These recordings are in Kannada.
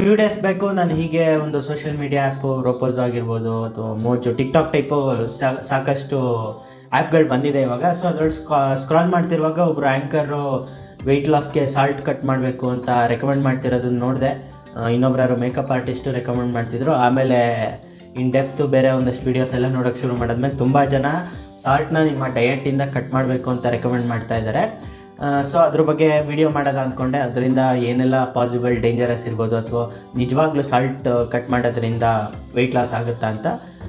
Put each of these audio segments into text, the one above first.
ಫ್ಯೂ ಡೇಸ್ ಬೇಕು ನಾನು ಹೀಗೆ ಒಂದು ಸೋಷಿಯಲ್ ಮೀಡಿಯಾ ಆ್ಯಪು ರೋಪೋಸ್ ಆಗಿರ್ಬೋದು ಅಥವಾ ಮೋಜು ಟಿಕ್ಟಾಕ್ ಟೈಪು ಸಾಕಷ್ಟು ಆ್ಯಪ್ಗಳು ಬಂದಿದೆ ಇವಾಗ ಸೊ ಅದ್ರಲ್ಲಿ ಸ್ಕ್ರಾಲ್ ಮಾಡ್ತಿರುವಾಗ ಒಬ್ಬರು ಆ್ಯಂಕರು ವೆಯ್ಟ್ ಲಾಸ್ಗೆ ಸಾಲ್ಟ್ ಕಟ್ ಮಾಡಬೇಕು ಅಂತ ರೆಕಮೆಂಡ್ ಮಾಡ್ತಿರೋದನ್ನ ನೋಡಿದೆ ಇನ್ನೊಬ್ರು ಯಾರು ಮೇಕಪ್ ಆರ್ಟಿಸ್ಟು ರೆಕಮೆಂಡ್ ಮಾಡ್ತಿದ್ರು ಆಮೇಲೆ ಇನ್ ಡೆಪ್ತು ಬೇರೆ ಒಂದಷ್ಟು ವೀಡಿಯೋಸ್ ಎಲ್ಲ ನೋಡೋಕ್ಕೆ ಶುರು ಮಾಡಿದ್ಮೇಲೆ ತುಂಬ ಜನ ಸಾಲ್ಟ್ನ ನಿಮ್ಮ ಡಯಟಿಂದ ಕಟ್ ಮಾಡಬೇಕು ಅಂತ ರೆಕಮೆಂಡ್ ಮಾಡ್ತಾ ಇದ್ದಾರೆ ಸೊ ಅದ್ರ ಬಗ್ಗೆ ವಿಡಿಯೋ ಮಾಡೋದ ಅಂದ್ಕೊಂಡೆ ಅದರಿಂದ ಏನೆಲ್ಲ ಪಾಸಿಬಲ್ ಡೇಂಜರಸ್ ಇರ್ಬೋದು ಅಥವಾ ನಿಜವಾಗ್ಲೂ ಸಾಲ್ಟ್ ಕಟ್ ಮಾಡೋದ್ರಿಂದ ವೆಯ್ಟ್ ಲಾಸ್ ಆಗುತ್ತಾ ಅಂತ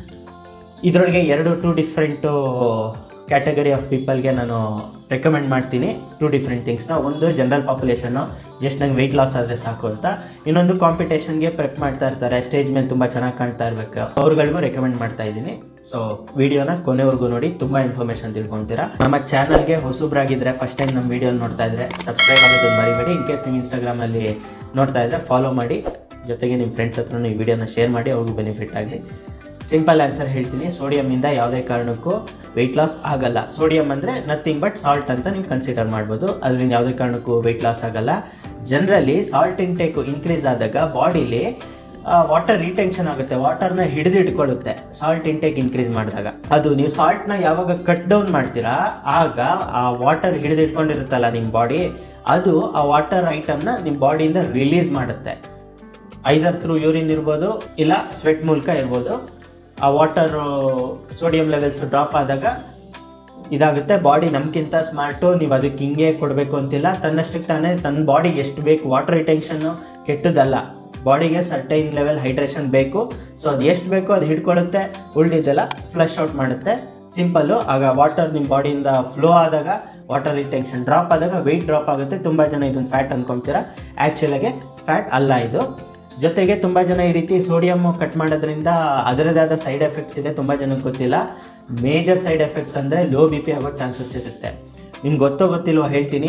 ಇದರೊಳಗೆ ಎರಡು ಟೂ ಡಿಫ್ರೆಂಟು ಕ್ಯಾಟಗರಿ ಆಫ್ ಪೀಪಲ್ಗೆ ನಾನು ರೆಕಮೆಂಡ್ ಮಾಡ್ತೀನಿ ಟೂ ಡಿಫ್ರೆಂಟ್ ಥಿಂಗ್ಸ್ನ ಒಂದು ಜನರಲ್ ಪಾಪ್ಯುಲೇಷನ್ನು ಜಸ್ಟ್ ನಂಗೆ ವೆಯ್ಟ್ ಲಾಸ್ ಆದರೆ ಸಾಕು ಅಂತ ಇನ್ನೊಂದು ಕಾಂಪಿಟೇಷನ್ಗೆ ಪ್ರೆಪ್ ಮಾಡ್ತಾ ಇರ್ತಾರೆ ಸ್ಟೇಜ್ ಮೇಲೆ ತುಂಬ ಚೆನ್ನಾಗಿ ಕಾಣ್ತಾ ಇರಬೇಕು ಅವ್ರುಗಳಿಗೂ ರೆಕಮೆಂಡ್ ಮಾಡ್ತಾ ಇದ್ದೀನಿ ಸೊ ವಿಡಿಯೋನ ಕೊನೆವರೆಗೂ ನೋಡಿ ತುಂಬ ಇನ್ಫಾರ್ಮೇಷನ್ ತಿಳ್ಕೊತೀರಾ ನಮ್ಮ ಚಾನಲ್ಗೆ ಹೊಸಬ್ರಾಗಿದ್ದರೆ ಫಸ್ಟ್ ಟೈಮ್ ನಮ್ಮ ವಿಡಿಯೋ ನೋಡ್ತಾ ಇದ್ರೆ ಸಬ್ಸ್ಕ್ರೈಬ್ ಆಗೋದನ್ನು ಮರಿಬೇಡಿ ಇನ್ ಕೇಸ್ ನೀವು ಇನ್ಸ್ಟಾಗ್ರಾಮಲ್ಲಿ ನೋಡ್ತಾ ಇದ್ರೆ ಫಾಲೋ ಮಾಡಿ ಜೊತೆಗೆ ನಿಮ್ಮ ಫ್ರೆಂಡ್ಸ್ ಹತ್ರನೂ ಈ ವಿಡಿಯೋನ ಶೇರ್ ಮಾಡಿ ಅವ್ರಿಗೂ ಬೆನಿಫಿಟ್ ಆಗಲಿ ಸಿಂಪಲ್ ಆನ್ಸರ್ ಹೇಳ್ತೀನಿ ಸೋಡಿಯಮ್ಮಿಂದ ಯಾವುದೇ ಕಾರಣಕ್ಕೂ ವೆಯ್ಟ್ ಲಾಸ್ ಆಗಲ್ಲ ಸೋಡಿಯಂ ಅಂದರೆ ನಥಿಂಗ್ ಬಟ್ ಸಾಲ್ಟ್ ಅಂತ ನೀವು ಕನ್ಸಿಡರ್ ಮಾಡ್ಬೋದು ಅದರಿಂದ ಯಾವುದೇ ಕಾರಣಕ್ಕೂ ವೆಯ್ಟ್ ಲಾಸ್ ಆಗಲ್ಲ ಜನರಲಿ ಸಾಲ್ಟ್ ಇಂಟೇಕು ಇನ್ಕ್ರೀಸ್ ಆದಾಗ ಬಾಡಿಲಿ ವಾಟರ್ ರಿಟೆನ್ಷನ್ ಆಗುತ್ತೆ ವಾಟರ್ನ ಹಿಡಿದು ಇಟ್ಕೊಳ್ಳುತ್ತೆ ಸಾಲ್ಟ್ ಇಂಟೇಕ್ ಇನ್ಕ್ರೀಸ್ ಮಾಡಿದಾಗ ಅದು ನೀವು ಸಾಲ್ಟ್ನ ಯಾವಾಗ ಕಟ್ ಡೌನ್ ಮಾಡ್ತೀರಾ ಆಗ ಆ ವಾಟರ್ ಹಿಡಿದು ಇಟ್ಕೊಂಡಿರುತ್ತಲ್ಲ ನಿಮ್ಮ ಬಾಡಿ ಅದು ಆ ವಾಟರ್ ಐಟಮ್ನ ನಿಮ್ಮ ಬಾಡಿಯಿಂದ ರಿಲೀಸ್ ಮಾಡುತ್ತೆ ಐದರ್ ಥ್ರೂ ಯೂರಿನ್ ಇರ್ಬೋದು ಇಲ್ಲ ಸ್ವೆಟ್ ಮೂಲಕ ಇರ್ಬೋದು ಆ ವಾಟರ್ ಸೋಡಿಯಂ ಲೆವೆಲ್ಸ್ ಡ್ರಾಪ್ ಆದಾಗ ಇದಾಗುತ್ತೆ ಬಾಡಿ ನಮ್ಗಿಂತ ಸ್ಮಾರ್ಟು ನೀವು ಅದಕ್ಕೆ ಹಿಂಗೆ ಕೊಡಬೇಕು ಅಂತಿಲ್ಲ ತನ್ನಷ್ಟಕ್ಕೆ ತಾನೇ ತನ್ನ ಬಾಡಿಗೆ ಎಷ್ಟು ಬೇಕು ವಾಟರ್ ರಿಟೆನ್ಷನ್ನು ಕೆಟ್ಟದಲ್ಲ ಬಾಡಿಗೆ ಸರ್ಟೈನ್ ಲೆವೆಲ್ ಹೈಡ್ರೇಷನ್ ಬೇಕು ಸೊ ಅದು ಎಷ್ಟು ಬೇಕೋ ಅದು ಹಿಡ್ಕೊಳ್ಳುತ್ತೆ ಉಳಿದಿದ್ದೆಲ್ಲ ಫ್ಲಶ್ ಔಟ್ ಮಾಡುತ್ತೆ ಸಿಂಪಲ್ಲು ಆಗ ವಾಟರ್ ನಿಮ್ಮ ಬಾಡಿಯಿಂದ ಫ್ಲೋ ಆದಾಗ ವಾಟರ್ ರಿಟೆನ್ಷನ್ ಡ್ರಾಪ್ ಆದಾಗ ವೆಯ್ಟ್ ಡ್ರಾಪ್ ಆಗುತ್ತೆ ತುಂಬ ಜನ ಇದನ್ನು ಫ್ಯಾಟ್ ಅನ್ಕೊಂತೀರಾ ಆ್ಯಕ್ಚುಲಾಗಿ ಫ್ಯಾಟ್ ಅಲ್ಲ ಇದು ಜೊತೆಗೆ ತುಂಬ ಜನ ಈ ರೀತಿ ಸೋಡಿಯಮ್ ಕಟ್ ಮಾಡೋದ್ರಿಂದ ಅದರದೇ ಆದ ಸೈಡ್ ಎಫೆಕ್ಟ್ಸ್ ಇದೆ ತುಂಬ ಜನಕ್ಕೆ ಗೊತ್ತಿಲ್ಲ ಮೇಜರ್ ಸೈಡ್ ಎಫೆಕ್ಟ್ಸ್ ಅಂದರೆ ಲೋ ಬಿ ಪಿ ಆಗೋ ಚಾನ್ಸಸ್ ಇರುತ್ತೆ ನಿಮ್ಗೆ ಗೊತ್ತೋ ಗೊತ್ತಿಲ್ವೋ ಹೇಳ್ತೀನಿ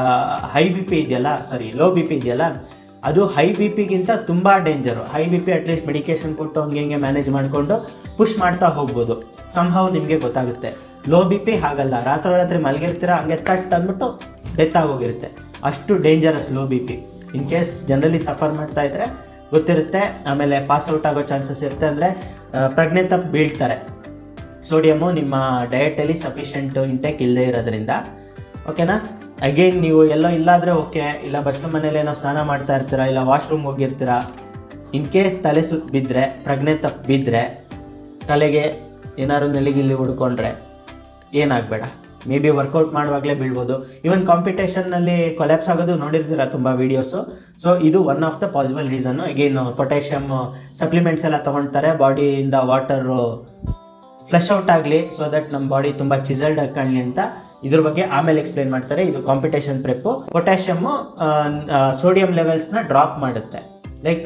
ಹೈ ಬಿ ಪಿ ಇದೆಯಲ್ಲ ಸಾರಿ ಲೋ ಬಿ ಪಿ ಇದೆಯಲ್ಲ ಅದು ಹೈ ಬಿ ಪಿಗಿಂತ ತುಂಬ danger high B P at least medication ಕೊಟ್ಟು ಹಂಗೆ ಹಿಂಗೆ ಮ್ಯಾನೇಜ್ ಮಾಡಿಕೊಂಡು ಪುಷ್ ಮಾಡ್ತಾ ಹೋಗ್ಬೋದು ಸಂಭವ ನಿಮಗೆ ಗೊತ್ತಾಗುತ್ತೆ ಲೋ ಬಿ ಪಿ ಹಾಗಲ್ಲ ರಾತ್ರಿ ರಾತ್ರಿ ಮಲಗಿರ್ತೀರ ಹಂಗೆ ತಟ್ ಅಂದ್ಬಿಟ್ಟು ಡೆತ್ ಆಗೋಗಿರುತ್ತೆ ಅಷ್ಟು dangerous low B P in case generally suffer ಮಾಡ್ತಾ ಇದ್ರೆ ಗೊತ್ತಿರುತ್ತೆ ಆಮೇಲೆ ಪಾಸ್ ಔಟ್ ಆಗೋ ಚಾನ್ಸಸ್ ಇರುತ್ತೆ ಅಂದರೆ ಪ್ರಜ್ಞೆ ತಪ್ಪು ಬೀಳ್ತಾರೆ ಸೋಡಿಯಮು ನಿಮ್ಮ ಡಯಟಲ್ಲಿ ಸಫಿಷಿಯೆಂಟ್ ಇಂಟೇಕ್ ಇಲ್ಲದೆ ಇರೋದ್ರಿಂದ ಓಕೆನಾ ಅಗೇನ್ ನೀವು ಎಲ್ಲೋ ಇಲ್ಲಾದರೆ ಓಕೆ ಇಲ್ಲ ಬಸ್ಲು ಮನೇಲಿ ಏನೋ ಸ್ನಾನ ಮಾಡ್ತಾ ಇರ್ತೀರಾ ಇಲ್ಲ ವಾಶ್ರೂಮ್ ಹೋಗಿರ್ತೀರಾ ಇನ್ ಕೇಸ್ ತಲೆ ಸುತ್ತ ಬಿದ್ದರೆ ಪ್ರಜ್ಞೆ ತಪ್ಪು ಬಿದ್ದರೆ ತಲೆಗೆ ಏನಾದ್ರು ನೆಲಿಗಿಲ್ಲಿ ಹುಡ್ಕೊಂಡ್ರೆ ಏನಾಗಬೇಡ ಮೇ ಬಿ ವರ್ಕೌಟ್ ಮಾಡುವಾಗಲೇ ಬೀಳ್ಬೋದು ಈವನ್ ಕಾಂಪಿಟೇಷನ್ನಲ್ಲಿ ಕೊಲ್ಯಾಪ್ಸ್ ಆಗೋದು ನೋಡಿರ್ತೀರ ತುಂಬ ವೀಡಿಯೋಸು ಸೊ ಇದು one of the possible reason again potassium supplements ಎಲ್ಲ ತೊಗೊಳ್ತಾರೆ ಬಾಡಿಯಿಂದ ವಾಟರು ಫ್ಲಶ್ ಔಟ್ ಆಗಲಿ ಸೊ ದಟ್ ನಮ್ಮ ಬಾಡಿ ತುಂಬ ಚಿಸಲ್ಡ್ ಆಗಿ ಕಾಣಲಿ ಅಂತ ಇದ್ರ ಬಗ್ಗೆ ಆಮೇಲೆ ಎಕ್ಸ್ಪ್ಲೇನ್ ಮಾಡ್ತಾರೆ ಇದು ಕಾಂಪಿಟೇಷನ್ ಪ್ರೆಪ್ಪು ಪೊಟ್ಯಾಷಿಯಮ್ಮು ಸೋಡಿಯಂ ಲೆವೆಲ್ಸ್ನ ಡ್ರಾಪ್ ಮಾಡುತ್ತೆ ಲೈಕ್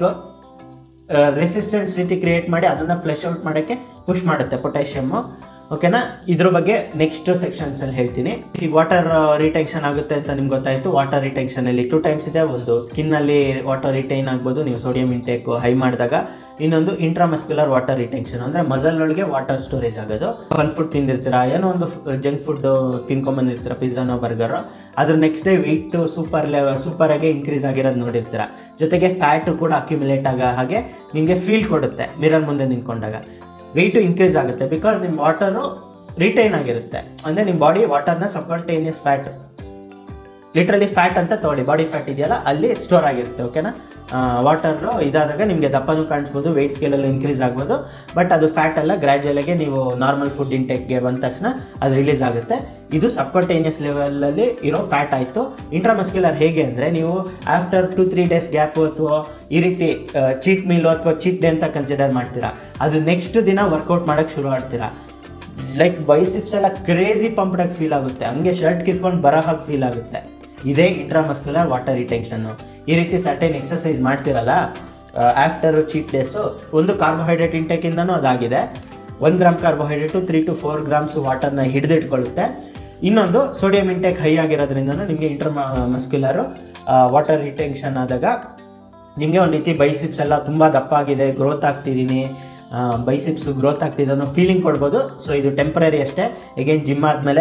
ರೆಸಿಸ್ಟೆನ್ಸ್ ರೀತಿ ಕ್ರಿಯೇಟ್ ಮಾಡಿ ಅದನ್ನು ಫ್ಲೆಶ್ ಔಟ್ ಮಾಡೋಕ್ಕೆ ಪುಷ್ ಮಾಡುತ್ತೆ ಪೊಟ್ಯಾಷಿಯಮ್ಮು ಓಕೆನಾ ಇದ್ರ ಬಗ್ಗೆ ನೆಕ್ಸ್ಟ್ ಸೆಕ್ಷನ್ಸ್ ಅಲ್ಲಿ ಹೇಳ್ತೀನಿ ಈಗ ವಾಟರ್ ರಿಟೆನ್ಷನ್ ಆಗುತ್ತೆ ಅಂತ ನಿಮ್ಗೆ ಗೊತ್ತಾಯ್ತು ವಾಟರ್ ರಿಟೆನ್ಷನ್ ಅಲ್ಲಿ ಟೂ ಟೈಮ್ಸ್ ಇದೆ ಒಂದು ಸ್ಕಿನ್ ಅಲ್ಲಿ ವಾಟರ್ ರಿಟೈನ್ ಆಗ್ಬೋದು ನೀವು ಸೋಡಿಯಂ ಇಂಟೇಕ್ ಹೈ ಮಾಡಿದಾಗ ಇನ್ನೊಂದು ಇಂಟ್ರಾಮಸ್ಕ್ಯುಲರ್ ವಾಟರ್ ರಿಟೆನ್ಷನ್ ಅಂದ್ರೆ ಮಸಲ್ ಒಳಗೆ ವಾಟರ್ ಸ್ಟೋರೇಜ್ ಆಗೋದು ಫನ್ ಫುಡ್ ತಿಂದಿರ್ತೀರಾ ಏನೋ ಒಂದು ಜಂಕ್ ಫುಡ್ ತಿನ್ಕೊಂಬಂದಿರ್ತೀರಾ ಪಿಜ್ಜಾನೋ ಬರ್ಗರ್ ಅದ್ರ next day weight super level super ಆಗಿ ಇನ್ಕ್ರೀಸ್ ಆಗಿರೋದು ನೋಡಿರ್ತೀರಾ ಜೊತೆಗೆ ಫ್ಯಾಟ್ ಕೂಡ ಅಕ್ಯುಮುಲೇಟ್ ಆಗ ಹಾಗೆ ನಿಮಗೆ ಫೀಲ್ ಕೊಡುತ್ತೆ ಮಿರರ್ ಮುಂದೆ ನಿಂತ್ಕೊಂಡಾಗ ವೆಯ್ಟು ಇನ್ಕ್ರೀಸ್ ಆಗುತ್ತೆ ಬಿಕಾಸ್ ನಿಮ್ಮ ವಾಟರು ರಿಟೈನ್ ಆಗಿರುತ್ತೆ ಅಂದರೆ ನಿಮ್ಮ ಬಾಡಿ ವಾಟರ್ನ ಸಬ್ಕಾಂಟೇನಿಯಸ್ ಫ್ಯಾಟ್ ಲಿಟ್ರಲಿ ಫ್ಯಾಟ್ ಅಂತ ತೊಗೊಳ್ಳಿ ಬಾಡಿ ಫ್ಯಾಟ್ ಇದೆಯಲ್ಲ ಅಲ್ಲಿ ಸ್ಟೋರ್ ಆಗಿರುತ್ತೆ ಓಕೆನಾ ವಾಟರು ಇದಾದಾಗ ನಿಮಗೆ ದಪ್ಪನೂ ಕಾಣಿಸ್ಬೋದು ವೆಯ್ಟ್ ಸ್ಕೇಲಲ್ಲಿ ಇನ್ಕ್ರೀಸ್ ಆಗ್ಬೋದು ಬಟ್ ಅದು ಫ್ಯಾಟ್ ಅಲ್ಲ ಗ್ರ್ಯಾಜುಯಲಾಗಿ ನೀವು ನಾರ್ಮಲ್ ಫುಡ್ ಇಂಟೇಕ್ಗೆ ಬಂದ ತಕ್ಷಣ ಅದು ರಿಲೀಸ್ ಆಗುತ್ತೆ ಇದು ಸಬ್ಕಾಂಟೇನಿಯಸ್ ಲೆವೆಲಲ್ಲಿ ಇರೋ ಫ್ಯಾಟ್ ಆಯಿತು ಇಂಟ್ರಾಮಸ್ಕ್ಯುಲರ್ ಹೇಗೆ ಅಂದರೆ ನೀವು after two three days gap ಅಥವಾ ಈ ರೀತಿ ಚೀಟ್ ಮೀಲು ಅಥವಾ ಚೀಟ್ ಡೇ ಅಂತ ಕನ್ಸಿಡರ್ ಮಾಡ್ತೀರಾ ಅದು ನೆಕ್ಸ್ಟ್ ದಿನ ವರ್ಕೌಟ್ ಮಾಡೋಕ್ಕೆ ಶುರು ಮಾಡ್ತೀರಾ ಲೈಕ್ ಬೈಸಿಪ್ಸ್ ಎಲ್ಲ ಕ್ರೇಜಿ ಪಂಪ್ಡಾಗಿ ಫೀಲ್ ಆಗುತ್ತೆ ಹಂಗೆ ಶರ್ಟ್ ಕಿತ್ಕೊಂಡು ಬರೋ ಹಾಗೆ ಫೀಲ್ ಆಗುತ್ತೆ ಇದೇ ಇಂಟ್ರಾಮಸ್ಕ್ಯುಲರ್ ವಾಟರ್ ರಿಟೆನ್ಷನ್ನು ಈ ರೀತಿ ಸರ್ಟೈನ್ ಎಕ್ಸಸೈಸ್ ಮಾಡ್ತಿರಲ್ಲ ಆಫ್ಟರ್ ಚೀಟ್ ಡೇಸು ಒಂದು ಕಾರ್ಬೋಹೈಡ್ರೇಟ್ ಇಂಟೇಕಿಂದನೂ ಅದಾಗಿದೆ ಒಂದು gram carbohydrate three to four grams ವಾಟರ್ನ ಹಿಡಿದಿಟ್ಕೊಳ್ಳುತ್ತೆ ಇನ್ನೊಂದು ಸೋಡಿಯಂ ಇಂಟೇಕ್ ಹೈ ಆಗಿರೋದ್ರಿಂದನೂ ನಿಮಗೆ ಇಂಟರ್ ಮಸ್ಕ್ಯುಲರು ವಾಟರ್ ರಿಟೆನ್ಷನ್ ಆದಾಗ ನಿಮಗೆ ಒಂದು ರೀತಿ ಬೈಸಿಪ್ಸ್ ಎಲ್ಲ ತುಂಬ ದಪ್ಪ ಆಗಿದೆ ಗ್ರೋತ್ ಆಗ್ತಿದ್ದೀನಿ ಬೈಸಿಪ್ಸ್ ಗ್ರೋತ್ ಆಗ್ತಿದೆ ಅನ್ನೋ ಫೀಲಿಂಗ್ ಕೊಡ್ಬೋದು ಸೊ ಇದು ಟೆಂಪ್ರರಿ ಅಷ್ಟೇ ಎಗೇನ್ ಜಿಮ್ ಆದಮೇಲೆ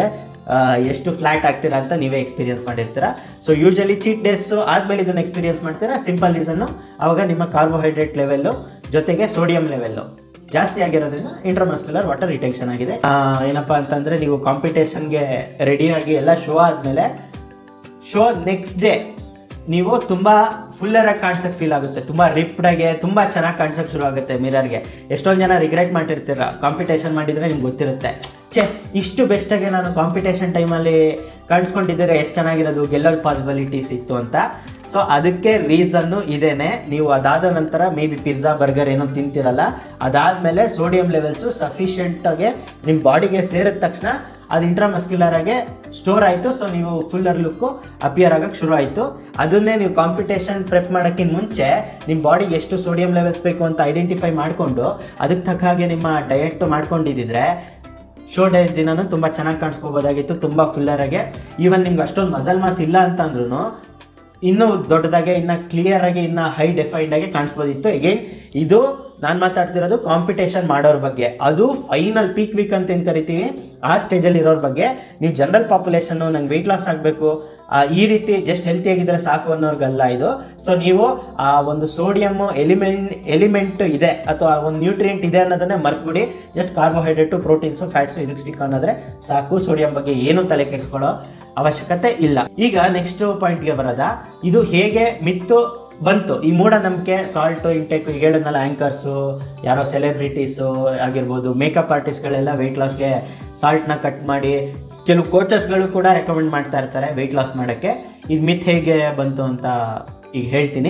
ಎಷ್ಟು ಫ್ಲಾಟ್ ಆಗ್ತೀರಾ ಅಂತ ನೀವೇ ಎಕ್ಸ್ಪೀರಿಯನ್ಸ್ ಮಾಡಿರ್ತೀರಾ ಸೊ ಯೂಶಲಿ ಚೀಟ್ ಡೇಸ್ ಆದ್ಮೇಲೆ ಇದನ್ನು ಎಕ್ಸ್ಪೀರಿಯನ್ಸ್ ಮಾಡ್ತೀರಾ ಸಿಂಪಲ್ ರೀಸನ್ನು ಅವಾಗ ನಿಮ್ಮ ಕಾರ್ಬೋಹೈಡ್ರೇಟ್ ಲೆವೆಲ್ಲು ಜೊತೆಗೆ ಸೋಡಿಯಂ ಲೆವೆಲ್ಲು ಜಾಸ್ತಿ ಆಗಿರೋದ್ರಿಂದ ಇಂಟ್ರಮಸ್ಕ್ಯುಲರ್ ವಾಟರ್ ರಿಟೆನ್ಷನ್ ಆಗಿದೆ ಆ, ಏನಪ್ಪಾ ಅಂತಂದ್ರೆ ನೀವು ಕಾಂಪಿಟೇಷನ್ಗೆ ರೆಡಿಯಾಗಿ ಎಲ್ಲ ಶೋ ಆದ್ಮೇಲೆ ಶೋ ನೆಕ್ಸ್ಟ್ ಡೇ ನೀವು ತುಂಬಾ ಫುಲ್ಲರ್ ಆಗಿ ಕಾಣಿಸಕ್ ಫೀಲ್ ಆಗುತ್ತೆ ತುಂಬಾ ರಿಪ್ಡ್ ಆಗಿ ತುಂಬಾ ಚೆನ್ನಾಗಿ ಕಾಣಿಸಕ್ ಶುರು ಆಗುತ್ತೆ ಮಿರರ್ಗೆ ಎಷ್ಟೊಂದು ಜನ ರಿಗ್ರೆಟ್ ಮಾಡಿರ್ತೀರ ಕಾಂಪಿಟೇಷನ್ ಮಾಡಿದ್ರೆ ನಿಮ್ಗೆ ಗೊತ್ತಿರುತ್ತೆ ಛೇ ಇಷ್ಟು ಬೆಸ್ಟ್ ಆಗಿ ನಾನು ಕಾಂಪಿಟೇಷನ್ ಟೈಮಲ್ಲಿ ಕಾಣಿಸ್ಕೊಂಡಿದ್ದರೆ ಎಷ್ಟು ಚೆನ್ನಾಗಿರೋದು ಗೆಲ್ಲೋ ಪಾಸಿಬಿಲಿಟೀಸ್ ಇತ್ತು ಅಂತ ಸೊ ಅದಕ್ಕೆ ರೀಸನ್ನು ಇದೇನೆ ನೀವು ಅದಾದ ನಂತರ ಮೇ ಬಿ ಪಿಜ್ಜಾ ಬರ್ಗರ್ ಏನೋ ತಿಂತಿರಲ್ಲ ಅದಾದ್ಮೇಲೆ ಸೋಡಿಯಂ ಲೆವೆಲ್ಸು ಸಫಿಷಿಯೆಂಟ್ ಆಗಿ ನಿಮ್ಮ ಬಾಡಿಗೆ ಸೇರಿದ ತಕ್ಷಣ ಅದು ಇಂಟ್ರಾಮಸ್ಕ್ಯುಲರ್ ಆಗಿ ಸ್ಟೋರ್ ಆಯಿತು ಸೊ ನೀವು ಫುಲ್ಲರ್ ಲುಕ್ಕು ಅಪಿಯರ್ ಆಗಕ್ಕೆ ಶುರು ಆಯಿತು ಅದನ್ನೇ ನೀವು ಕಾಂಪಿಟೇಷನ್ ಪ್ರೆಪ್ ಮಾಡೋಕ್ಕಿಂತ ಮುಂಚೆ ನಿಮ್ಮ ಬಾಡಿಗೆ ಎಷ್ಟು ಸೋಡಿಯಂ ಲೆವೆಲ್ಸ್ ಬೇಕು ಅಂತ ಐಡೆಂಟಿಫೈ ಮಾಡಿಕೊಂಡು ಅದಕ್ಕೆ ತಕ್ಕ ಹಾಗೆ ನಿಮ್ಮ ಡಯಟ್ ಮಾಡ್ಕೊಂಡಿದ್ದಿದ್ರೆ ಶೋ ಡೇ ದಿನನೂ ತುಂಬ ಚೆನ್ನಾಗಿ ಕಾಣಿಸ್ಕೋಬೋದಾಗಿತ್ತು ತುಂಬ ಫುಲ್ಲರಾಗೆ ಈವನ್ ನಿಮ್ಗೆ ಅಷ್ಟೊಂದು ಮಸಲ್ ಮಾಸ್ ಇಲ್ಲ ಅಂತ ಅಂದ್ರೂ ಇನ್ನೂ ದೊಡ್ಡದಾಗೆ ಇನ್ನು ಕ್ಲಿಯರ್ ಆಗಿ ಇನ್ನು ಹೈ ಡೆಫೈನ್ಡ್ ಆಗಿ ಕಾಣಿಸ್ಬೋದಿತ್ತು ಅಗೈನ್ ಇದು ನಾನು ಮಾತಾಡ್ತಿರೋದು ಕಾಂಪಿಟೇಷನ್ ಮಾಡೋರ ಬಗ್ಗೆ ಅದು ಫೈನಲ್ ಪೀಕ್ ವೀಕ್ ಅಂತ ಏನು ಕರಿತೀವಿ ಆ ಸ್ಟೇಜಲ್ಲಿ ಇರೋರ ಬಗ್ಗೆ ನೀವು ಜನರಲ್ ಪಾಪ್ಯುಲೇಷನ್ನು ನಂಗೆ ವೆಯ್ಟ್ ಲಾಸ್ ಆಗಬೇಕು ಈ ರೀತಿ ಜಸ್ಟ್ ಹೆಲ್ತಿ ಆಗಿದ್ರೆ ಸಾಕು ಅನ್ನೋರ್ಗಲ್ಲ ಇದು ಸೊ ನೀವು ಆ ಒಂದು ಸೋಡಿಯಮ್ ಎಲಿಮೆಂಟ್ ಎಲಿಮೆಂಟ್ ಇದೆ ಅಥವಾ ಒಂದು ನ್ಯೂಟ್ರಿಯೆಂಟ್ ಇದೆ ಅನ್ನೋದನ್ನೇ ಮರ್ತ್ಬಿಡಿ ಜಸ್ಟ್ ಕಾರ್ಬೋಹೈಡ್ರೇಟು ಪ್ರೋಟೀನ್ಸು ಫ್ಯಾಟ್ಸು ಇದಕ್ಕೆ ಸ್ಟಿಕ್ ಅನ್ನೋದ್ರೆ ಸಾಕು ಸೋಡಿಯಂ ಬಗ್ಗೆ ಏನು ತಲೆ ಕೆಡಿಸ್ಕೊಳ್ಳೋ ಅವಶ್ಯಕತೆ ಇಲ್ಲ ಈಗ ನೆಕ್ಸ್ಟ್ ಪಾಯಿಂಟ್ಗೆ ಬರೋದ ಇದು ಹೇಗೆ ಮಿತ್ತು ಬಂತು ಈ ಮೂಢನಂಬಿಕೆ ಸಾಲ್ಟ್ ಇಂಟೇಕ್ ಈಗ ಹೇಳಿದ್ನಲ್ಲ ಆ್ಯಂಕರ್ಸು ಯಾರೋ ಸೆಲೆಬ್ರಿಟೀಸು ಆಗಿರ್ಬೋದು ಮೇಕಪ್ ಆರ್ಟಿಸ್ಟ್ಗಳೆಲ್ಲ ವೆಯ್ಟ್ ಲಾಸ್ಗೆ ಸಾಲ್ಟ್ನ ಕಟ್ ಮಾಡಿ ಕೆಲವು ಕೋಚಸ್ಗಳು ಕೂಡ ರೆಕಮೆಂಡ್ ಮಾಡ್ತಾ ಇರ್ತಾರೆ ವೆಯ್ಟ್ ಲಾಸ್ ಮಾಡೋಕ್ಕೆ ಇದು ಮಿತ್ ಹೇಗೆ ಬಂತು ಅಂತ ಈಗ ಹೇಳ್ತೀನಿ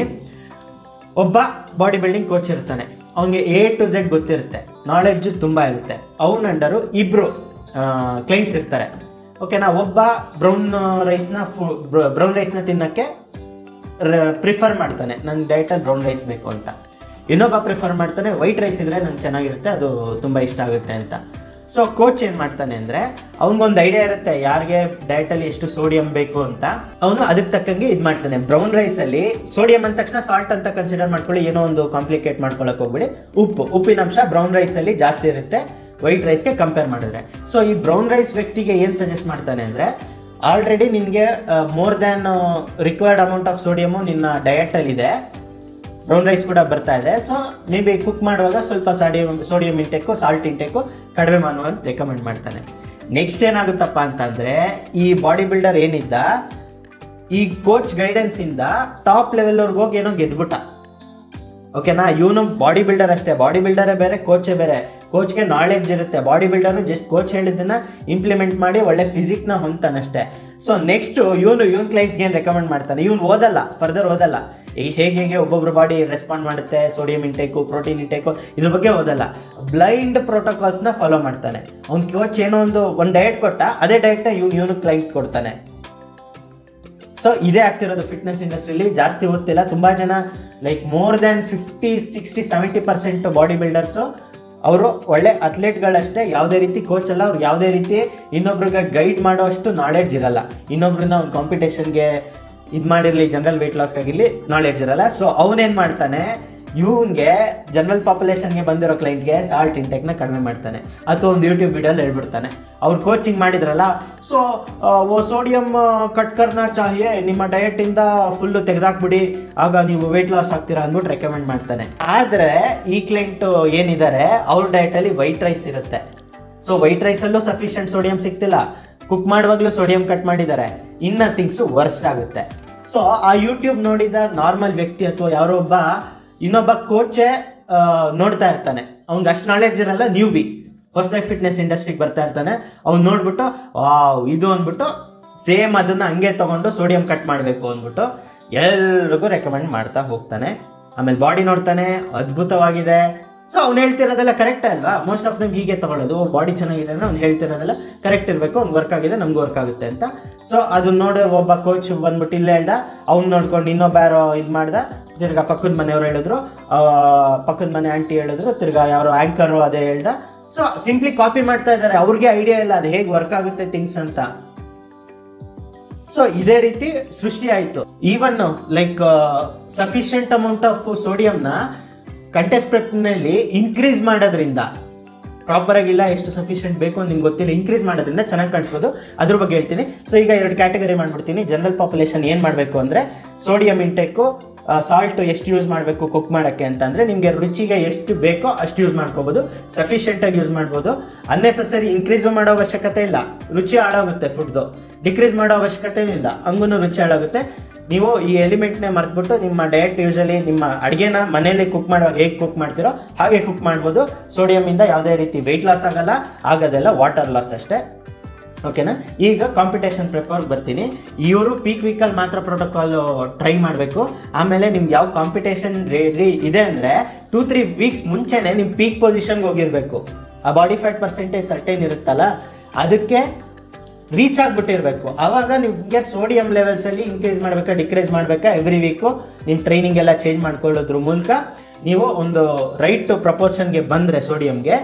ಒಬ್ಬ ಬಾಡಿ ಬಿಲ್ಡಿಂಗ್ ಕೋಚ್ ಇರ್ತಾನೆ ಅವನಿಗೆ ಎ ಟು ಝೆಡ್ ಗೊತ್ತಿರುತ್ತೆ ನಾಲೆಡ್ಜು ತುಂಬ ಇರುತ್ತೆ ಅವನ ಅಂಡರು ಇಬ್ಬರು ಕ್ಲೈಂಟ್ಸ್ ಇರ್ತಾರೆ ಓಕೆನಾ ಒಬ್ಬ ಬ್ರೌನ್ ರೈಸ್ನ ಬ್ರೌನ್ ರೈಸ್ನ ತಿನ್ನೋಕ್ಕೆ ಪ್ರಿಫರ್ ಮಾಡ್ತಾನೆ ನನ್ನ ಡಯಟಲ್ಲಿ ಬ್ರೌನ್ ರೈಸ್ ಬೇಕು ಅಂತ ಇನ್ನೊಬ್ಬ ಪ್ರಿಫರ್ ಮಾಡ್ತಾನೆ ವೈಟ್ ರೈಸ್ ಇದ್ರೆ ನಂಗೆ ಚೆನ್ನಾಗಿರುತ್ತೆ ಅದು ತುಂಬ ಇಷ್ಟ ಆಗುತ್ತೆ ಅಂತ ಸೊ ಕೋಚ್ ಏನು ಮಾಡ್ತಾನೆ ಅಂದರೆ ಅವ್ನಿಗೊಂದು ಐಡಿಯಾ ಇರುತ್ತೆ ಯಾರಿಗೆ ಡಯಟಲ್ಲಿ ಎಷ್ಟು ಸೋಡಿಯಂ ಬೇಕು ಅಂತ ಅವನು ಅದಕ್ಕೆ ತಕ್ಕಂಗೆ ಇದು ಮಾಡ್ತಾನೆ ಬ್ರೌನ್ ರೈಸಲ್ಲಿ ಸೋಡಿಯಂ ಅಂದ ತಕ್ಷಣ ಸಾಲ್ಟ್ ಅಂತ ಕನ್ಸಿಡರ್ ಮಾಡ್ಕೊಳ್ಳಿ ಏನೋ ಒಂದು ಕಾಂಪ್ಲಿಕೇಟ್ ಮಾಡ್ಕೊಳಕ್ ಹೋಗ್ಬಿಡಿ ಉಪ್ಪು ಉಪ್ಪಿನಂಶ ಬ್ರೌನ್ ರೈಸಲ್ಲಿ ಜಾಸ್ತಿ ಇರುತ್ತೆ ವೈಟ್ ರೈಸ್ಗೆ ಕಂಪೇರ್ ಮಾಡಿದ್ರೆ ಸೊ ಈ ಬ್ರೌನ್ ರೈಸ್ ವ್ಯಕ್ತಿಗೆ ಏನು ಸಜೆಸ್ಟ್ ಮಾಡ್ತಾನೆ ಅಂದರೆ ಆಲ್ರೆಡಿ ನಿನಗೆ more than required amount of sodium ನಿನ್ನ ಡಯಟಲ್ಲಿ ಇದೆ ಬ್ರೌನ್ ರೈಸ್ ಕೂಡ ಬರ್ತಾ ಇದೆ ಸೊ ಮೇ ಬಿ ಕುಕ್ ಮಾಡುವಾಗ ಸ್ವಲ್ಪ sodium sodium intake salt intake ಕಡಿಮೆ ಮಾಡುವ ಅಂತ ರೆಕಮೆಂಡ್ ಮಾಡ್ತಾನೆ ನೆಕ್ಸ್ಟ್ ಏನಾಗುತ್ತಪ್ಪ ಅಂತಂದ್ರೆ ಈ ಬಾಡಿ ಬಿಲ್ಡರ್ ಏನಿದ್ದ ಈ ಕೋಚ್ ಗೈಡೆನ್ಸ್ ಇಂದ ಟಾಪ್ ಲೆವೆಲ್ ಅವ್ರಿಗೆ ಹೋಗಿ ಏನೋ ಗೆದ್ಬಿಟ್ಟ ಓಕೆನಾ ಇವನು ಬಾಡಿ ಬಿಲ್ಡರ್ ಅಷ್ಟೇ ಬಾಡಿ ಬಿಲ್ಡರೇ ಬೇರೆ ಕೋಚೇ ಬೇರೆ ಕೋಚ್ಗೆ ನಾಲೆಡ್ಜ್ ಇರುತ್ತೆ ಬಾಡಿ ಬಿಲ್ಡರು ಜಸ್ಟ್ ಕೋಚ್ ಹೇಳಿದ್ದನ್ನ ಇಂಪ್ಲಿಮೆಂಟ್ ಮಾಡಿ ಒಳ್ಳೆ ಫಿಸಿಕ್ನ ಹೊಂತಾನಷ್ಟೇ ಸೊ ನೆಕ್ಸ್ಟ್ ಇವನು ಇವನ್ ಕ್ಲೈಂಟ್ಸ್ಗೆ ಏನು ರೆಕಮೆಂಡ್ ಮಾಡ್ತಾನೆ ಇವನು ಓದಲ್ಲ ಫರ್ದರ್ ಓದಲ್ಲ ಈಗ ಹೇಗೆ ಹೇಗೆ ಒಬ್ಬೊಬ್ರು ಬಾಡಿ ರೆಸ್ಪಾಂಡ್ ಮಾಡುತ್ತೆ ಸೋಡಿಯಂ ಇಂಟೇಕು ಪ್ರೋಟೀನ್ ಇಂಟೇಕು ಇದ್ರ ಬಗ್ಗೆ ಓದಲ್ಲ ಬ್ಲೈಂಡ್ ಪ್ರೋಟೋಕಾಲ್ಸ್ನ ಫಾಲೋ ಮಾಡ್ತಾನೆ ಅವ್ನ ಕೋಚ್ ಏನೋ ಒಂದು ಒಂದು ಡಯಟ್ ಕೊಟ್ಟ ಅದೇ ಡಯಟ್ನ ಇವ್ನು ಇವನು ಕ್ಲೈಂಟ್ ಕೊಡ್ತಾನೆ ಸೊ ಇದೇ ಆಗ್ತಿರೋದು ಫಿಟ್ನೆಸ್ ಇಂಡಸ್ಟ್ರಿಲಿ ಜಾಸ್ತಿ ಓದ್ತಿಲ್ಲ ತುಂಬಾ ಜನ like more than fifty sixty seventy percent body builders ಅವರು ಒಳ್ಳೆ ಅಥ್ಲೆಟ್ಗಳಷ್ಟೇ ಯಾವುದೇ ರೀತಿ ಕೋಚ್ ಅಲ್ಲ ಅವ್ರಿಗೆ ಯಾವುದೇ ರೀತಿ ಇನ್ನೊಬ್ರಿಗೆ ಗೈಡ್ ಮಾಡೋ ಅಷ್ಟು ನಾಲೆಡ್ಜ್ ಇರಲ್ಲ ಇನ್ನೊಬ್ರನ್ನ ಒಂದು ಕಾಂಪಿಟೇಷನ್ಗೆ ಇದು ಮಾಡಿರಲಿ ಜನರಲ್ ವೆಯ್ಟ್ ಲಾಸ್ಗಾಗಿರಲಿ ನಾಲೆಡ್ಜ್ ಇರಲ್ಲ ಸೊ ಅವನೇನು ಮಾಡ್ತಾನೆ ಇವನ್ಗೆ ಜನರಲ್ ಪಾಪ್ಯುಲೇಷನ್ಗೆ ಬಂದಿರೋ ಕ್ಲೈಂಟ್ಗೆ ಸಾಲ್ಟ್ ಇಂಟೆಕ್ನ ಕಡಿಮೆ ಮಾಡ್ತಾನೆ ಅಥವಾ ಒಂದು ಯೂಟ್ಯೂಬ್ ವಿಡಿಯೋಲಿ ಹೇಳ್ಬಿಡ್ತಾನೆ ಅವ್ರು ಕೋಚಿಂಗ್ ಮಾಡಿದ್ರಲ್ಲ ಸೊ ಓ ಸೋಡಿಯಂ ಕಟ್ಕರ್ನ ಚಾಹಿಯೇ ನಿಮ್ಮ ಡಯಟಿಂದ ಫುಲ್ಲು ತೆಗೆದಾಕ್ಬಿಡಿ ಆಗ ನೀವು ವೆಯ್ಟ್ ಲಾಸ್ ಆಗ್ತೀರಾ ಅಂದ್ಬಿಟ್ಟು ರೆಕಮೆಂಡ್ ಮಾಡ್ತಾನೆ ಆದರೆ ಈ ಕ್ಲೈಂಟ್ ಏನಿದ್ದಾರೆ ಅವ್ರ ಡಯಟಲ್ಲಿ ವೈಟ್ ರೈಸ್ ಇರುತ್ತೆ ಸೊ ವೈಟ್ ರೈಸಲ್ಲೂ ಸಫಿಷಿಯಂಟ್ ಸೋಡಿಯಂ ಸಿಗ್ತಿಲ್ಲ ಕುಕ್ ಮಾಡುವಾಗಲೂ ಸೋಡಿಯಂ ಕಟ್ ಮಾಡಿದ್ದಾರೆ ಇನ್ನ ಥಿಂಗ್ಸು ವರ್ಸ್ಟ್ ಆಗುತ್ತೆ ಸೊ ಆ ಯೂಟ್ಯೂಬ್ ನೋಡಿದ ನಾರ್ಮಲ್ ವ್ಯಕ್ತಿ ಅಥವಾ ಯಾರೋ ಒಬ್ಬ ಇನ್ನೊಬ್ಬ ಕೋಚೆ ನೋಡ್ತಾ ಇರ್ತಾನೆ ಅವ್ನಿಗೆ ಅಷ್ಟು ನಾಲೆಡ್ಜ್ ಇರಲ್ಲ ನ್ಯೂ ಬಿ ಹೊಸದಾಗಿ ಫಿಟ್ನೆಸ್ ಇಂಡಸ್ಟ್ರಿಗೆ ಬರ್ತಾ ಇರ್ತಾನೆ ಅವ್ನು ನೋಡ್ಬಿಟ್ಟು ವಾವ್ ಇದು ಅಂದ್ಬಿಟ್ಟು ಸೇಮ್ ಅದನ್ನ ಹಂಗೆ ತಗೊಂಡು ಸೋಡಿಯಂ ಕಟ್ ಮಾಡಬೇಕು ಅಂದ್ಬಿಟ್ಟು ಎಲ್ರಿಗೂ ರೆಕಮೆಂಡ್ ಮಾಡ್ತಾ ಹೋಗ್ತಾನೆ ಆಮೇಲೆ ಬಾಡಿ ನೋಡ್ತಾನೆ ಅದ್ಭುತವಾಗಿದೆ ಸೊ ಅವ್ನು ಹೇಳ್ತಿರೋದೆಲ್ಲ ಕರೆಕ್ಟ್ ಅಲ್ವಾ ಮೋಸ್ಟ್ ಆಫ್ ದಮ್ ಹೀಗೆ ತಗೊಳ್ಳೋದು ಬಾಡಿ ಚೆನ್ನಾಗಿದೆ ಅಂದ್ರೆ ಅವ್ನು ಹೇಳ್ತಿರೋದೆಲ್ಲ ಕರೆಕ್ಟ್ ಇರಬೇಕು ಅವ್ನು ವರ್ಕ್ ಆಗಿದೆ ನಮ್ಗೆ ವರ್ಕ್ ಆಗುತ್ತೆ ಅಂತ ಸೊ ಅದನ್ನ ನೋಡಿ ಒಬ್ಬ ಕೋಚ್ ಬಂದ್ಬಿಟ್ಟು ಇಲ್ಲೇ ಹೇಳ್ದ ಅವ್ನು ನೋಡ್ಕೊಂಡು ಇನ್ನೊಬ್ಬ ಯಾರೋ ಇದು ಮಾಡ್ದ ತಿರ್ಗಾ ಪಕ್ಕದ ಮನೆಯವ್ರು ಹೇಳಿದ್ರು ಆ, ಪಕ್ಕದ ಮನೆ ಆಂಟಿ ಹೇಳಿದ್ರು ತಿರ್ಗಾ ಯಾರೋ ಆಂಕರು ಅದೇ ಹೇಳ್ದ ಸೊ ಸಿಂಪ್ಲಿ ಕಾಪಿ ಮಾಡ್ತಾ ಇದ್ದಾರೆ ಅವ್ರಿಗೆ ಐಡಿಯಾ ಇಲ್ಲ ಅದು ಹೇಗೆ ವರ್ಕ್ ಆಗುತ್ತೆ ಥಿಂಗ್ಸ್ ಅಂತ ಸೊ ಇದೇ ರೀತಿ ಸೃಷ್ಟಿ ಆಯ್ತು even like sufficient amount of ಸೋಡಿಯಂನ ಕಂಟೆಸ್ಟ್ ನಲ್ಲಿ ಇನ್ಕ್ರೀಸ್ ಮಾಡೋದ್ರಿಂದ ಪ್ರಾಪರ್ ಆಗಿಲ್ಲ ಎಷ್ಟು ಸಫಿಷಿಯಂಟ್ ಬೇಕು ಅಂತ ನಿಮ್ಗೆ ಗೊತ್ತಿಲ್ಲ ಇನ್ಕ್ರೀಸ್ ಮಾಡೋದ್ರಿಂದ ಚೆನ್ನಾಗಿ ಕಾಣಿಸ್ಬೋದು ಅದ್ರ ಬಗ್ಗೆ ಹೇಳ್ತೀನಿ ಸೊ ಈಗ ಎರಡು ಕ್ಯಾಟಗರಿ ಮಾಡ್ಬಿಡ್ತೀನಿ ಜನರಲ್ ಪಾಪ್ಯುಲೇಷನ್ ಏನು ಮಾಡಬೇಕು ಅಂದರೆ ಸೋಡಿಯಂ ಇಂಟೆಕ್ಕು ಸಾಲ್ಟ್ ಎಷ್ಟು ಯೂಸ್ ಮಾಡಬೇಕು ಕುಕ್ ಮಾಡೋಕ್ಕೆ ಅಂತ ಅಂದರೆ ನಿಮಗೆ ರುಚಿಗೆ ಎಷ್ಟು ಬೇಕೋ ಅಷ್ಟು ಯೂಸ್ ಮಾಡ್ಕೋಬೋದು ಸಫಿಷಿಯೆಂಟಾಗಿ ಯೂಸ್ ಮಾಡ್ಬೋದು ಅನ್ನೆಸಸರಿ ಇನ್ಕ್ರೀಸು ಮಾಡೋ ಅವಶ್ಯಕತೆ ಇಲ್ಲ ರುಚಿ ಹಾಳಾಗುತ್ತೆ ಫುಡ್ದು ಡಿಕ್ರೀಸ್ ಮಾಡೋ ಅವಶ್ಯಕತೆನೂ ಇಲ್ಲ ಹಂಗೂ ರುಚಿ ಹಾಳಾಗುತ್ತೆ ನೀವು ಈ ಎಲಿಮೆಂಟ್ನೇ ಮರ್ತ್ಬಿಟ್ಟು ನಿಮ್ಮ ಡಯಟ್ ಯೂಸಲಿ ನಿಮ್ಮ ಅಡುಗೆನ ಮನೆಯಲ್ಲಿ ಕುಕ್ ಮಾಡೋ ಹೇಗೆ ಕುಕ್ ಮಾಡ್ತೀರೋ ಹಾಗೆ ಕುಕ್ ಮಾಡ್ಬೋದು ಸೋಡಿಯಮಿಂದ ಯಾವುದೇ ರೀತಿ ವೆಯ್ಟ್ ಲಾಸ್ ಆಗಲ್ಲ ಆಗೋದೆಲ್ಲ ವಾಟರ್ ಲಾಸ್ ಅಷ್ಟೇ ಓಕೆನಾ ಈಗ ಕಾಂಪಿಟೇಷನ್ ಪ್ರಿಪೇರ್ ಬರ್ತೀನಿ ಇವರು ಪೀಕ್ ವೀಕಲ್ಲಿ ಮಾತ್ರ ಪ್ರೋಟೋಕಾಲ್ ಟ್ರೈ ಮಾಡಬೇಕು ಆಮೇಲೆ ನಿಮ್ಗೆ ಯಾವ ಕಾಂಪಿಟೇಷನ್ ರೆಡಿ ಇದೆ ಅಂದರೆ ಟೂ ತ್ರೀ ವೀಕ್ಸ್ ಮುಂಚೆನೆ ನಿಮ್ಮ ಪೀಕ್ ಪೊಸಿಷನ್ಗೆ ಹೋಗಿರಬೇಕು ಆ ಬಾಡಿ ಫ್ಯಾಟ್ ಪರ್ಸೆಂಟೇಜ್ ಸರ್ಟೇನ್ ಇರುತ್ತಲ್ಲ ಅದಕ್ಕೆ ರೀಚ್ ಆಗಿಬಿಟ್ಟಿರ್ಬೇಕು ಆವಾಗ ನಿಮಗೆ ಸೋಡಿಯಂ ಲೆವೆಲ್ಸಲ್ಲಿ ಇನ್ಕ್ರೀಸ್ ಮಾಡಬೇಕಾ ಡಿಕ್ರೀಸ್ ಮಾಡಬೇಕಾ ಎವ್ರಿ ವೀಕು ನಿಮ್ಮ ಟ್ರೈನಿಂಗ್ ಎಲ್ಲ ಚೇಂಜ್ ಮಾಡ್ಕೊಳ್ಳೋದ್ರ ಮೂಲಕ ನೀವು ಒಂದು ರೈಟ್ ಪ್ರಪೋರ್ಷನ್ಗೆ ಬಂದರೆ ಸೋಡಿಯಂಗೆ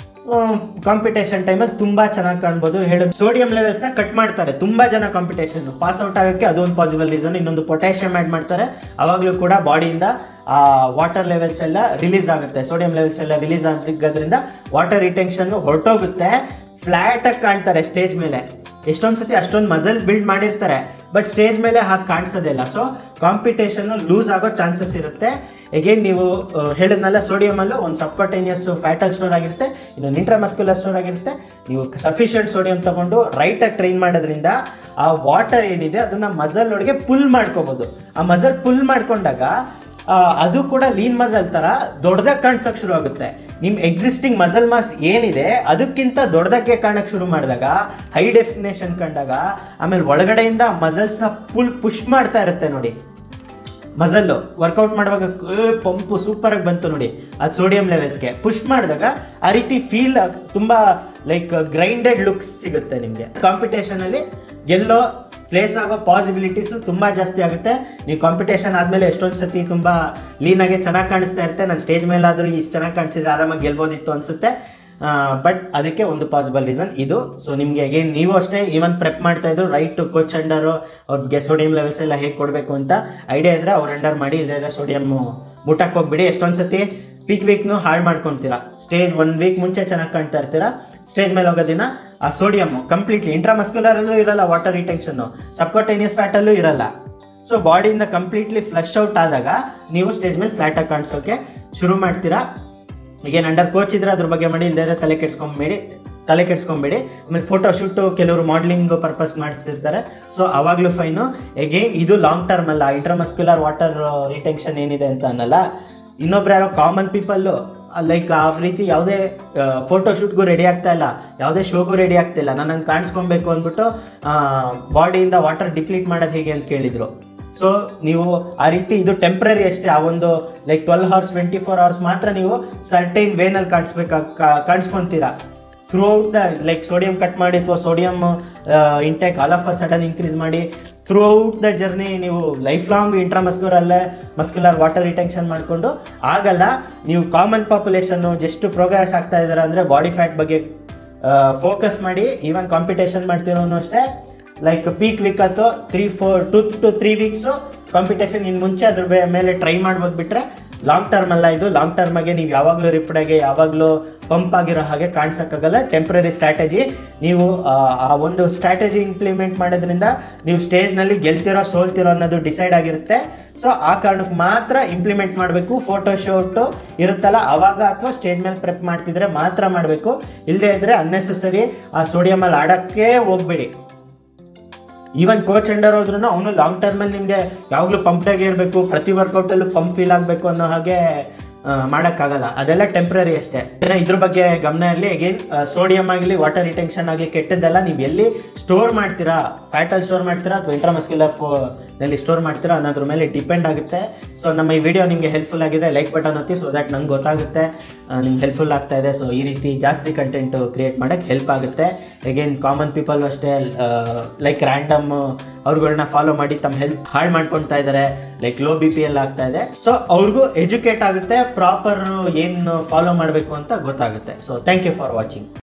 ಕಾಂಪಿಟೇಷನ್ ಟೈಮಲ್ಲಿ ತುಂಬಾ ಚೆನ್ನಾಗಿ ಕಾಣ್ಬೋದು ಹೇಳಿ ಸೋಡಿಯಂ ಲೆವೆಲ್ಸ್ನ ಕಟ್ ಮಾಡ್ತಾರೆ ತುಂಬಾ ಜನ ಕಾಂಪಿಟೇಷನ್ ಪಾಸ್ ಔಟ್ ಆಗೋಕ್ಕೆ ಅದೊಂದು ಪಾಸಿಬಲ್ ರೀಸನ್ ಇನ್ನೊಂದು ಪೊಟ್ಯಾಷಿಯಂ ಆ್ಯಡ್ ಮಾಡ್ತಾರೆ ಅವಾಗಲೂ ಕೂಡ ಬಾಡಿಯಿಂದ ಆ ವಾಟರ್ ಲೆವೆಲ್ಸ್ ಎಲ್ಲ ರಿಲೀಸ್ ಆಗುತ್ತೆ ಸೋಡಿಯಂ ಲೆವೆಲ್ಸ್ ಎಲ್ಲ ರಿಲೀಸ್ ಆಗಿದ್ದರಿಂದ ವಾಟರ್ ರಿಟೆನ್ಷನ್ ಹೊರಟೋಗುತ್ತೆ ಫ್ಲಾಟ್ ಆಗಿ ಕಾಣ್ತಾರೆ ಸ್ಟೇಜ್ ಮೇಲೆ ಎಷ್ಟೊಂದು ಸತಿ ಅಷ್ಟೊಂದು ಮಸಲ್ ಬಿಲ್ಡ್ ಮಾಡಿರ್ತಾರೆ ಬಟ್ ಸ್ಟೇಜ್ ಮೇಲೆ ಹಾಗೆ ಕಾಣಿಸೋದಿಲ್ಲ ಸೊ ಕಾಂಪಿಟೇಷನ್ ಲೂಸ್ ಆಗೋ ಚಾನ್ಸಸ್ ಇರುತ್ತೆ ಎಗೇನ್ ನೀವು ಆ, ಹೇಳಿದ್ನಲ್ಲ ಸೋಡಿಯಮಲ್ಲೂ ಒಂದು ಸಬ್ಕಟೇನಿಯಸ್ ಫ್ಯಾಟಲ್ ಸ್ಟೋರ್ ಆಗಿರುತ್ತೆ ಇನ್ನೊಂದು ಇಂಟ್ರಾಮಸ್ಕ್ಯುಲರ್ ಸ್ಟೋರ್ ಆಗಿರುತ್ತೆ ನೀವು ಸಫಿಷಿಯಂಟ್ ಸೋಡಿಯಂ ತಗೊಂಡು ರೈಟಾಗಿ ಟ್ರೈನ್ ಮಾಡೋದ್ರಿಂದ ಆ ವಾಟರ್ ಏನಿದೆ ಅದನ್ನ ಮಸಲ್ ಒಳಗೆ ಪುಲ್ ಮಾಡ್ಕೋಬಹುದು ಆ ಮಸಲ್ ಪುಲ್ ಮಾಡ್ಕೊಂಡಾಗ ಆ, ಅದು ಕೂಡ ಲೀನ್ ಮಸಲ್ ತರ ದೊಡ್ಡದಾಗಿ ಕಾಣಿಸಕ್ ಶುರು ಆಗುತ್ತೆ ನಿಮ್ ಎಕ್ಸಿಸ್ಟಿಂಗ್ ಮಸಲ್ ಮಾಸ್ ಏನಿದೆ ಅದಕ್ಕಿಂತ ದೊಡ್ಡದಕ್ಕೆ ಕಾಣಕ್ ಶುರು ಮಾಡಿದಾಗ ಹೈ ಡೆಫಿನೇಷನ್ ಕಂಡಾಗ ಆಮೇಲೆ ಒಳಗಡೆಯಿಂದ ಮಸಲ್ಸ್ ನ ಫುಲ್ ಪುಷ್ ಮಾಡ್ತಾ ಇರುತ್ತೆ ನೋಡಿ ಮಸಲ್ಲು ವರ್ಕೌಟ್ ಮಾಡುವಾಗ ಪಂಪು ಸೂಪರ್ ಆಗಿ ಬಂತು ನೋಡಿ ಅದು ಸೋಡಿಯಂ ಲೆವೆಲ್ಸ್ಗೆ ಪುಷ್ ಮಾಡಿದಾಗ ಆ ರೀತಿ ಫೀಲ್ ತುಂಬ ಲೈಕ್ ಗ್ರೈಂಡೆಡ್ ಲುಕ್ಸ್ ಸಿಗುತ್ತೆ ನಿಮಗೆ ಕಾಂಪಿಟೇಷನ್ ಅಲ್ಲಿ ಗೆಲ್ಲೋ ಪ್ಲೇಸ್ ಆಗೋ ಪಾಸಿಬಿಲಿಟೀಸ್ ತುಂಬಾ ಜಾಸ್ತಿ ಆಗುತ್ತೆ ನೀವು ಕಾಂಪಿಟೇಷನ್ ಆದ್ಮೇಲೆ ಎಷ್ಟೊಂದು ಸತಿ ತುಂಬಾ ಲೀನ್ ಆಗಿ ಚೆನ್ನಾಗಿ ಕಾಣಿಸ್ತಾ ಇರುತ್ತೆ ನಾನು ಸ್ಟೇಜ್ ಮೇಲಾದ್ರೂ ಇಷ್ಟು ಚೆನ್ನಾಗಿ ಕಾಣಿಸಿದ್ರೆ ಆರಾಮಾಗಿ ಗೆಲ್ಬೋದಿತ್ತು ಅನ್ಸುತ್ತೆ ಬಟ್ ಅದಕ್ಕೆ ಒಂದು ಪಾಸಿಬಲ್ ರೀಸನ್ ಇದು ಸೊ ನಿಮಗೆ ಅಗೇನ್ ನೀವು ಅಷ್ಟೇ ಈವನ್ ಪ್ರೆಪ್ ಮಾಡ್ತಾ ಇದ್ರು ರೈಟ್ ಕೋಚ್ ಅಂಡರು ಅವ್ರಿಗೆ ಸೋಡಿಯಂ ಲೆವೆಲ್ಸ್ ಎಲ್ಲ ಹೇಗೆ ಕೊಡಬೇಕು ಅಂತ ಐಡಿಯಾ ಇದ್ರೆ ಅವ್ರ ಅಂಡರ್ ಮಾಡಿ ಇಲ್ಲದ್ರೆ ಸೋಡಿಯಂ ಮುಟ್ಟಕ್ಕೆ ಹೋಗ್ಬಿಡಿ ಎಷ್ಟೊಂದು ಸತಿ ವೀಕ್ ವೀಕ್ನು ಹಾಳು ಮಾಡ್ಕೊಳ್ತೀರಾ ಸ್ಟೇಜ್ ಒನ್ ವೀಕ್ ಮುಂಚೆ ಚೆನ್ನಾಗಿ ಕಾಣ್ತಾ ಇರ್ತೀರಾ ಸ್ಟೇಜ್ ಮೇಲೆ ಹೋಗೋದಿನ ಆ ಸೋಡಿಯಂ ಕಂಪ್ಲೀಟ್ಲಿ ಇಂಟ್ರಾಮಸ್ಕ್ಯುಲರ್ ಅಲ್ಲೂ ಇರಲ್ಲ ವಾಟರ್ ರಿಟೆನ್ಷನ್ ಸಬ್ಕೋಟೇನಿಯಸ್ ಫ್ಯಾಟ್ ಅಲ್ಲೂ ಇರಲ್ಲ ಸೊ ಬಾಡಿಯಿಂದ ಕಂಪ್ಲೀಟ್ಲಿ ಫ್ಲಶ್ ಔಟ್ ಆದಾಗ ನೀವು ಸ್ಟೇಜ್ ಮೇಲೆ ಫ್ಲಾಟ್ ಆಗಿ ಕಾಣಿಸೋಕೆ ಶುರು ಮಾಡ್ತೀರಾ ಈಗೇನು ಅಂಡರ್ ಕೋಚ್ ಇದ್ರೆ ಅದ್ರ ಬಗ್ಗೆ ಮಾಡಿ ಇಲ್ಲದೇ ತಲೆ ಕೆಡ್ಸ್ಕೊಂಬೇಡಿ ತಲೆ ಕೆಡ್ಸ್ಕೊಂಬೇಡಿ ಆಮೇಲೆ ಫೋಟೋ ಶೂಟು ಕೆಲವರು ಮಾಡ್ಲಿಂಗ್ ಪರ್ಪಸ್ ಮಾಡಿಸಿರ್ತಾರೆ ಸೊ ಅವಾಗಲೂ ಫೈನು ಎಗೇನ್ ಇದು ಲಾಂಗ್ ಟರ್ಮ್ ಅಲ್ಲ ಇಂಟ್ರಾಮಸ್ಕ್ಯುಲರ್ ವಾಟರ್ ರಿಟೆನ್ಷನ್ ಏನಿದೆ ಅಂತ ಅನ್ನಲ್ಲ ಇನ್ನೊಬ್ರು ಯಾರೋ ಕಾಮನ್ ಪೀಪಲ್ಲು ಲೈಕ್ ಆ ರೀತಿ ಯಾವುದೇ ಫೋಟೋ ಶೂಟ್ಗೂ ರೆಡಿ ಆಗ್ತಾ ಇಲ್ಲ ಯಾವುದೇ ಶೋಗೂ ರೆಡಿ ಆಗ್ತಿಲ್ಲ ನಾನು ಹಂಗೆ ಕಾಣಿಸ್ಕೊಬೇಕು ಅಂದ್ಬಿಟ್ಟು ಬಾಡಿಯಿಂದ ವಾಟರ್ ಡಿಪ್ಲೀಟ್ ಮಾಡೋದು ಹೇಗೆ ಅಂತ ಕೇಳಿದ್ರು ಸೊ ನೀವು ಆ ರೀತಿ ಇದು ಟೆಂಪ್ರರಿ ಅಷ್ಟೇ ಆ ಒಂದು like twelve hours twenty four hours ಮಾತ್ರ ನೀವು ಸರ್ಟೈನ್ ವೇನಲ್ಲಿ ಕಾಣಿಸ್ಬೇಕಾ ಕಾಣಿಸ್ಕೊಂತೀರಾ throughout the like sodium cut ಮಾಡಿ ಅಥವಾ sodium intake all of a sudden increase ಮಾಡಿ ಥ್ರೂ ಔಟ್ ದ ಜರ್ನಿ ನೀವು ಲೈಫ್ ಲಾಂಗ್ ಇಂಟ್ರಾಮಸ್ಕ್ಯುಲರ್ ಅಲ್ಲೇ ಮಸ್ಕ್ಯುಲರ್ ವಾಟರ್ ರಿಟೆನ್ಷನ್ ಮಾಡಿಕೊಂಡು ಆಗಲ್ಲ ನೀವು ಕಾಮನ್ ಪಾಪ್ಯುಲೇಷನ್ನು ಜಸ್ಟ್ ಪ್ರೋಗ್ರೆಸ್ ಆಗ್ತಾ ಇದ್ದಾರೆ ಅಂದರೆ ಬಾಡಿ ಫ್ಯಾಟ್ ಬಗ್ಗೆ ಫೋಕಸ್ ಮಾಡಿ ಈವನ್ ಕಾಂಪಿಟೇಷನ್ ಮಾಡ್ತಿರೋನು ಅಷ್ಟೇ ಲೈಕ್ ಪೀಕ್ ವೀಕ್ ಅಥವಾ three four two two three weeks competition ಇನ್ನು ಮುಂಚೆ ಅದ್ರ ಬೇ- ಮೇಲೆ ಟ್ರೈ ಮಾಡ್ಬೋದು ಬಿಟ್ರೆ ಲಾಂಗ್ ಟರ್ಮ್ ಅಲ್ಲ ಇದು ಲಾಂಗ್ ಟರ್ಮಗೆ ನೀವು ಯಾವಾಗಲೂ ರಿಪ್ಡಾಗೆ ಯಾವಾಗಲೂ ಪಂಪ್ ಆಗಿರೋ ಹಾಗೆ ಕಾಣಿಸೋಕ್ಕಾಗಲ್ಲ ಟೆಂಪ್ರರಿ ಸ್ಟ್ರಾಟಜಿ ನೀವು ಆ, ಆ ಒಂದು ಸ್ಟ್ರಾಟಜಿ ಇಂಪ್ಲಿಮೆಂಟ್ ಮಾಡೋದ್ರಿಂದ ನೀವು ಸ್ಟೇಜ್ನಲ್ಲಿ ಗೆಲ್ತಿರೋ ಸೋಲ್ತಿರೋ ಅನ್ನೋದು ಡಿಸೈಡ್ ಆಗಿರುತ್ತೆ ಸೊ ಆ ಕಾರಣಕ್ಕೆ ಮಾತ್ರ ಇಂಪ್ಲಿಮೆಂಟ್ ಮಾಡಬೇಕು ಫೋಟೋ ಶೂಟು ಇರುತ್ತಲ್ಲ ಅವಾಗ ಅಥವಾ ಸ್ಟೇಜ್ ಮೇಲೆ ಪ್ರೆಪ್ ಮಾಡ್ತಿದ್ರೆ ಮಾತ್ರ ಮಾಡಬೇಕು ಇಲ್ಲದೇ ಇದ್ರೆ ಅನ್ನೆಸೆಸರಿ ಆ ಸೋಡಿಯಮಲ್ಲಿ ಆಡೋಕ್ಕೆ ಹೋಗ್ಬೇಡಿ ಈವನ್ ಕೋಚ್ ಅಂಡರ್ ಹೋದ್ರೂ ಅವನು ಲಾಂಗ್ ಟರ್ಮಲ್ಲಿ ನಿಮಗೆ ಯಾವಾಗಲೂ ಪಂಪ್ಡಾಗೆ ಇರಬೇಕು ಪ್ರತಿ ವರ್ಕೌಟಲ್ಲೂ ಪಂಪ್ ಫೀಲ್ ಆಗಬೇಕು ಅನ್ನೋ ಹಾಗೆ ಆ, ಮಾಡೋಕ್ಕಾಗಲ್ಲ ಅದೆಲ್ಲ ಟೆಂಪ್ರರಿ ಅಷ್ಟೇ ಇನ್ನು ಇದ್ರ ಬಗ್ಗೆ ಗಮನ ಇರಲಿ ಅಗೇನ್ ಸೋಡಿಯಂ ಆಗಲಿ ವಾಟರ್ ರಿಟೆನ್ಷನ್ ಆಗಲಿ ಕೆಟ್ಟದ್ದೆಲ್ಲ ನೀವು ಎಲ್ಲಿ ಸ್ಟೋರ್ ಮಾಡ್ತೀರಾ ಫ್ಯಾಟಲ್ಲಿ ಸ್ಟೋರ್ ಮಾಡ್ತೀರಾ ಅಥವಾ ಇಂಟ್ರಾಮಸ್ಕ್ಯುಲರ್ ನಲ್ಲಿ ಸ್ಟೋರ್ ಮಾಡ್ತೀರಾ ಅನ್ನೋದ್ರ ಮೇಲೆ ಡಿಪೆಂಡ್ ಆಗುತ್ತೆ ಸೊ ನಮ್ಮ ಈ ವಿಡಿಯೋ ನಿಮಗೆ ಹೆಲ್ಪ್ಫುಲ್ ಆಗಿದೆ ಲೈಕ್ ಬಟನ್ ಒತ್ತಿ ಸೊ ದಟ್ ನಂಗೆ ಗೊತ್ತಾಗುತ್ತೆ ನಿಮ್ಗೆ ಹೆಲ್ಪ್ಫುಲ್ ಆಗ್ತಾ ಇದೆ ಸೊ ಈ ರೀತಿ ಜಾಸ್ತಿ ಕಂಟೆಂಟ್ ಕ್ರಿಯೇಟ್ ಮಾಡೋಕ್ಕೆ ಹೆಲ್ಪ್ ಆಗುತ್ತೆ ಅಗೇನ್ ಕಾಮನ್ ಪೀಪಲ್ ಅಷ್ಟೇ ಲೈಕ್ ರ್ಯಾಂಡಮ್ ಅವ್ರುಗಳನ್ನ ಫಾಲೋ ಮಾಡಿ ತಮ್ಮ ಹೆಲ್ತ್ ಹಾಳು ಮಾಡ್ಕೊಳ್ತಾ ಇದ್ದಾರೆ like low B P L ಆಗ್ತಾ ಇದೆ ಸೊ ಅವ್ರಿಗೂ ಎಜುಕೇಟ್ ಆಗುತ್ತೆ ಪ್ರಾಪರ್ ಏನು ಫಾಲೋ ಮಾಡಬೇಕು ಅಂತ ಗೊತ್ತಾಗುತ್ತೆ so thank you for watching